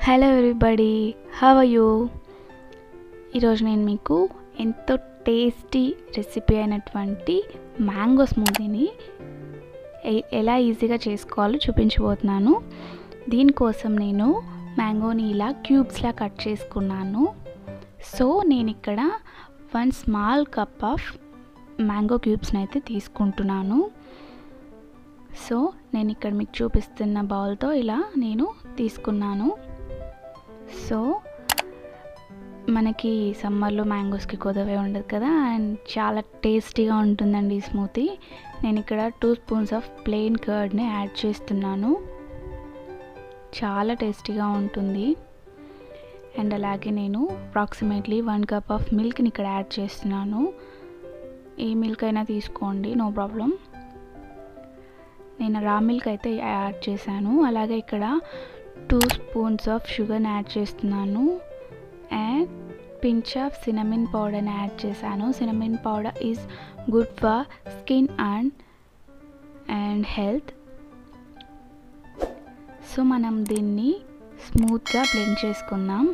Hello everybody have you ఈరోజు నేను మీకు ఎంతో టేస్టీ రెసిపీ అయినటువంటి మ్యాంగో స్మూతీని ఎ- ఎలా ఈజీగా చేసుకోవాలో చూపించబోతున్నాను దీనికోసం నేను మ్యాంగోని ఇలా క్యూబ్స్లా కట్ చేసుకున్నాను సో నేను ఇక్కడ one small cup of mango క్యూబ్స్ని అయితే తీసుకుంటున్నాను సో నేను ఇక్కడ మీకు చూపిస్తున్న బౌల్తో ఇలా నేను తీసుకున్నాను సో మనకి సమ్మర్లో మ్యాంగోస్కి కొదవే ఉండదు కదా అండ్ చాలా టేస్టీగా ఉంటుందండి ఈ స్మూతీ నేను ఇక్కడ టూ స్పూన్స్ ఆఫ్ ప్లెయిన్ కర్డ్ని యాడ్ చేస్తున్నాను చాలా టేస్టీగా ఉంటుంది అండ్ అలాగే నేను అప్రాక్సిమేట్లీ వన్ కప్ ఆఫ్ మిల్క్ని ఇక్కడ యాడ్ చేస్తున్నాను ఏ మిల్క్ అయినా తీసుకోండి నో ప్రాబ్లం నేను రా మిల్క్ అయితే యాడ్ చేశాను అలాగే ఇక్కడ టూ స్పూన్స్ ఆఫ్ షుగర్ని యాడ్ చేస్తున్నాను అండ్ పించ్ ఆఫ్ సినమిన్ పౌడర్ని యాడ్ చేశాను cinnamon powder is good for skin and and health so మనం దీన్ని స్మూత్గా బ్లెండ్ చేసుకుందాం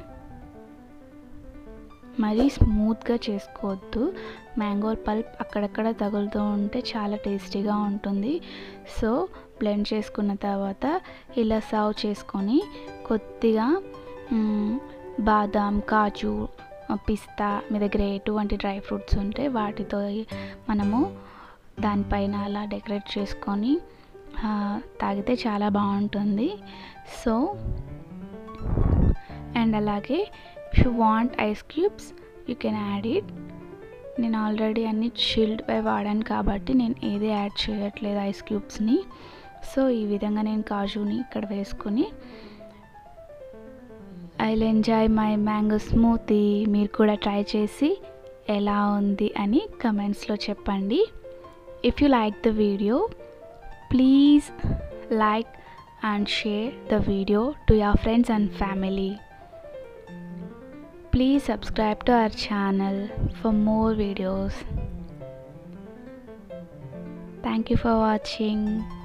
మరీ స్మూత్గా చేసుకోవద్దు మ్యాంగో పల్ప్ అక్కడక్కడ తగులుతూ ఉంటే చాలా టేస్టీగా ఉంటుంది సో బ్లెండ్ చేసుకున్న తర్వాత ఇలా సర్వ్ చేసుకొని కొద్దిగా మ్, బాదాం కాజు పిస్తా మీ దగ్గర ఎటువంటి డ్రై ఫ్రూట్స్ ఉంటే వాటితో మనము దానిపైన అలా డెకరేట్ చేసుకొని ఆ, తాగితే చాలా బాగుంటుంది సో అండ్ అలాగే if you want ice cubes you can add it నేను ఆల్రెడీ అన్ని చిల్డ్ పై వాడాను కాబట్టి నేను ఏది యాడ్ చేయట్లేదు ఐస్ క్యూబ్స్ని సో ఈ విధంగా నేను కాజుని ఇక్కడ వేసుకొని I will enjoy my mango smoothie మీరు కూడా ట్రై చేసి ఎలా ఉంది అని కమెంట్స్లో చెప్పండి if you like the video please like and share the video to your friends and family. Please subscribe to our channel for more videos. Thank you for watching.